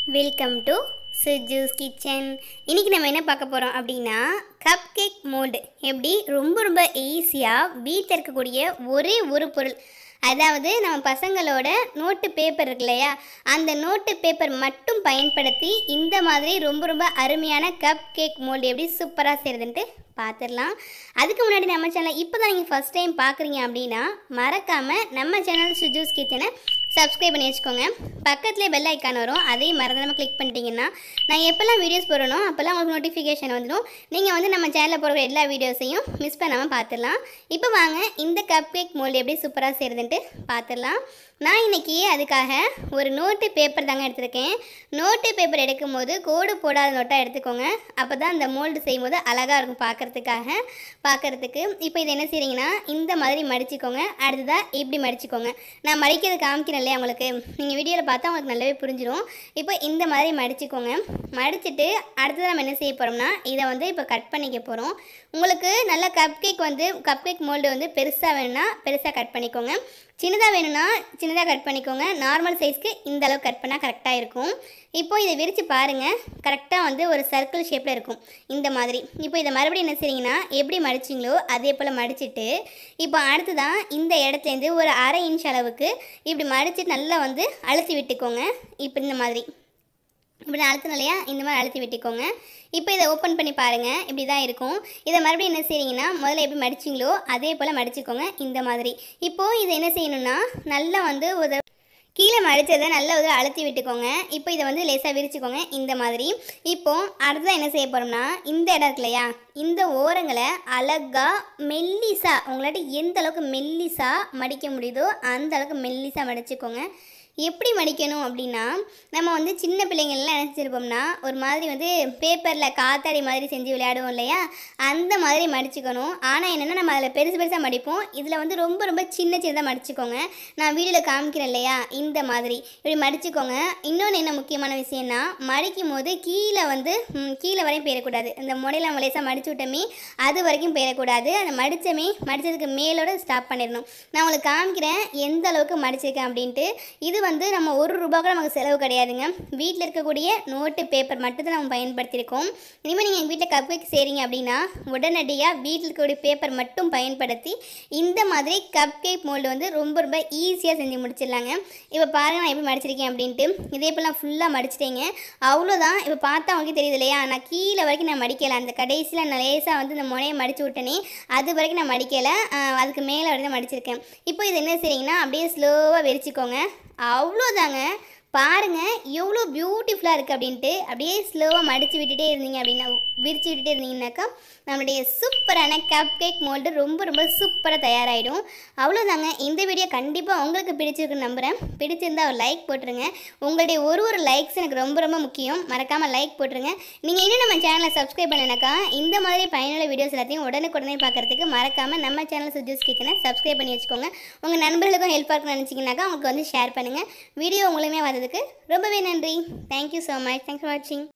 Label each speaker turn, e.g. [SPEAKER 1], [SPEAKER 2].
[SPEAKER 1] welcome to சுஜூஸ் kitchen இன்றைக்கி நம்ம என்ன பார்க்க போகிறோம் அப்படின்னா கப் கேக் மோல்டு எப்படி ரொம்ப ரொம்ப ஈஸியாக வீட்டில் இருக்கக்கூடிய ஒரே ஒரு பொருள் அதாவது நம்ம பசங்களோட நோட்டு பேப்பர் இருக்கு இல்லையா அந்த நோட்டு பேப்பர் மட்டும் பயன்படுத்தி இந்த மாதிரி ரொம்ப ரொம்ப அருமையான கப் கேக் மோல்டு எப்படி சூப்பராக செய்கிறதுன்ட்டு பார்த்துடலாம் அதுக்கு முன்னாடி நம்ம சேனல் இப்போ தான் நீங்கள் ஃபஸ்ட் டைம் பார்க்குறீங்க அப்படின்னா மறக்காமல் நம்ம சேனல் சுஜூஸ் கிச்சனை சப்ஸ்கிரைப் பண்ணி வச்சுக்கோங்க பக்கத்துலேயே பெல் ஐக்கான் வரும் அதையும் மறந்துடாமல் கிளிக் பண்ணிட்டீங்கன்னா நான் எப்போல்லாம் வீடியோஸ் போடுறனோ அப்போல்லாம் உங்களுக்கு நோட்டிஃபிகேஷன் வந்துடும் நீங்கள் வந்து நம்ம சேனலில் போடுற எல்லா வீடியோஸையும் மிஸ் பண்ணாமல் பார்த்துடலாம் இப்போ வாங்க இந்த கப் கேக் மோல்டு எப்படி சூப்பராக செய்கிறதுன்ட்டு பார்த்துடலாம் நான் இன்றைக்கி அதுக்காக ஒரு நோட்டு பேப்பர் தாங்க எடுத்திருக்கேன் நோட்டு பேப்பர் எடுக்கும்போது கோடு போடாத நோட்டாக எடுத்துக்கோங்க அப்போ தான் இந்த மோல்டு செய்யும்போது அழகாக இருக்கும் பார்க்குறதுக்காக பார்க்குறதுக்கு இப்போ இதை என்ன செய்கிறீங்கன்னா இந்த மாதிரி மடிச்சுக்கோங்க அடுத்ததாக இப்படி மடிச்சுக்கோங்க நான் மடிக்கிறது காமிக்கிறேன் இல்லையா உங்களுக்கு நீங்கள் வீடியோவில் பார்த்தா உங்களுக்கு நல்லாவே புரிஞ்சிடும் இப்போ இந்த மாதிரி மடிச்சுக்கோங்க மடிச்சுட்டு அடுத்தது நம்ம என்ன செய்ய போகிறோம்னா இதை வந்து இப்போ கட் பண்ணிக்க போகிறோம் உங்களுக்கு நல்ல கப் கேக் வந்து கப் கேக் மோல்டு வந்து பெருசாக வேணும்னா பெருசாக கட் பண்ணிக்கோங்க சின்னதாக வேணும்னா சின்னதாக கட் பண்ணிக்கோங்க நார்மல் சைஸ்க்கு இந்த அளவு கட் பண்ணால் கரெக்டாக இருக்கும் இப்போ இதை விரித்து பாருங்கள் கரெக்டாக வந்து ஒரு சர்க்கிள் ஷேப்பில் இருக்கும் இந்த மாதிரி இப்போ இதை மறுபடியும் என்ன செய்றீங்கன்னா எப்படி மடிச்சிங்களோ அதே போல் மடிச்சிட்டு இப்போ அடுத்ததான் இந்த இடத்துலேருந்து ஒரு அரை இன்ச் அளவுக்கு இப்படி மடித்து நல்லா வந்து அழுத்தி விட்டுக்கோங்க இப்போ இந்த மாதிரி இப்படி அழுத்தணும் இல்லையா இந்த மாதிரி அழுத்தி விட்டுக்கோங்க இப்போ இதை ஓப்பன் பண்ணி பாருங்கள் இப்படி தான் இருக்கும் இதை மறுபடியும் என்ன செய்றீங்கன்னா முதல்ல எப்படி மடிச்சிங்களோ அதே போல் மடிச்சுக்கோங்க இந்த மாதிரி இப்போது இதை என்ன செய்யணும்னா நல்லா வந்து ஒரு கீழே மடித்ததை நல்லா வந்து அழுத்தி விட்டுக்கோங்க இப்போ இதை வந்து லேசாக விரிச்சுக்கோங்க இந்த மாதிரி இப்போ அடுத்ததான் என்ன செய்ய போகிறோம்னா இந்த இடம் இருக்கு இல்லையா இந்த ஓரங்களை அழகாக மெல்லிசா உங்களாட்ட எந்த அளவுக்கு மெல்லிசா மடிக்க முடியுதோ அந்த அளவுக்கு மெல்லிசா மடிச்சுக்கோங்க எப்படி மடிக்கணும் அப்படின்னா நம்ம வந்து சின்ன பிள்ளைங்கள்லாம் நினச்சிருப்போம்னா ஒரு மாதிரி வந்து பேப்பரில் காத்தாடி மாதிரி செஞ்சு விளையாடுவோம் இல்லையா அந்த மாதிரி மடிச்சுக்கணும் ஆனால் என்னென்னா நம்ம அதில் பெருசு பெருசாக மடிப்போம் இதில் வந்து ரொம்ப ரொம்ப சின்ன சின்னதாக மடிச்சுக்கோங்க நான் வீடியோவில் காமிக்கிறேன் இல்லையா இந்த மாதிரி இப்படி மடிச்சுக்கோங்க இன்னொன்று என்ன முக்கியமான விஷயம்னா மடிக்கும் போது கீழே வந்து ம், கீழே வரையும் போயிடக்கூடாது இந்த முடையில மலேசாக மடிச்சு விட்டோமே அது வரைக்கும் போயிடக்கூடாது அந்த மடித்தமே மடித்ததுக்கு மேலோட ஸ்டாப் பண்ணிடணும் நான் உங்களுக்கு காமிக்கிறேன் எந்த அளவுக்கு மடிச்சிருக்கேன் அப்படின்ட்டு இது வந்து நம்ம ஒரு ரூபா கூட நமக்கு செலவு கிடையாதுங்க வீட்டில் இருக்கக்கூடிய நோட்டு பேப்பர் மட்டும் தான் நம்ம பயன்படுத்தியிருக்கோம் இனிமேல் நீங்கள் எங்கள் வீட்டில் கப் கேக் செய்கிறீங்க அப்படின்னா உடனடியாக வீட்டில் இருக்கக்கூடிய பேப்பர் மட்டும் பயன்படுத்தி இந்த மாதிரி கப் கேக் மோல்டு வந்து ரொம்ப ரொம்ப ஈஸியாக செஞ்சு முடிச்சிடலாங்க இப்போ பாருங்கள் நான் எப்படி மடிச்சிருக்கேன் அப்படின்ட்டு இதே போல் நான் ஃபுல்லாக மடிச்சிட்டேங்க அவ்வளோதான் இப்போ பார்த்தா உங்களுக்கு தெரியுது இல்லையா நான் கீழே வரைக்கும் நான் மடிக்கலை அந்த கடைசியில் நான் லேசாக வந்து இந்த முனையை மடிச்சு விட்டேனே அது வரைக்கும் நான் மடிக்கலை ஆஹ் அதுக்கு மேலே வரைக்கும் மடிச்சிருக்கேன் இப்போ இது என்ன செய்றீங்கன்னா அப்படியே ஸ்லோவாக வெறிச்சிக்கோங்க அவ்வளோதாங்க பாருங்கள் எவ்வளோ பியூட்டிஃபுல்லாக இருக்குது அப்படின்ட்டு அப்படியே ஸ்லோவாக மடித்து விட்டுட்டே இருந்தீங்க அப்படின்னா விரிச்சு விட்டுட்டே இருந்தீங்கன்னாக்கா நம்மளுடைய சூப்பரான கப் கேக் மோல்டு ரொம்ப ரொம்ப சூப்பராக தயாராகிடும் அவ்வளோதாங்க இந்த வீடியோ கண்டிப்பாக உங்களுக்கு பிடிச்சிருக்குன்னு நம்புகிறேன் பிடிச்சிருந்தா ஒரு லைக் போட்டுருங்க உங்களுடைய ஒரு ஒரு லைக்ஸ் எனக்கு ரொம்ப ரொம்ப முக்கியம் மறக்காமல் லைக் போட்டுருங்க நீங்கள் இன்னும் நம்ம சேனலை சப்ஸ்கிரைப் பண்ணனாக்கா இந்த மாதிரி பயனுள்ள வீடியோஸ் எல்லாத்தையும் உடனுக்குடனே பார்க்கறதுக்கு மறக்காமல் நம்ம சேனல் சுஜூஸ் கிச்சனை சப்ஸ்கிரைப் பண்ணி வச்சுக்கோங்க உங்கள் நண்பர்களுக்கும் ஹெல்ப் இருக்குன்னு நினச்சிங்கனாக்கா அவங்களுக்கு வந்து ஷேர் பண்ணுங்கள் வீடியோ உங்களுமே வந்ததுக்கு ரொம்பவே நன்றி thank you so much thanks for வாட்சிங்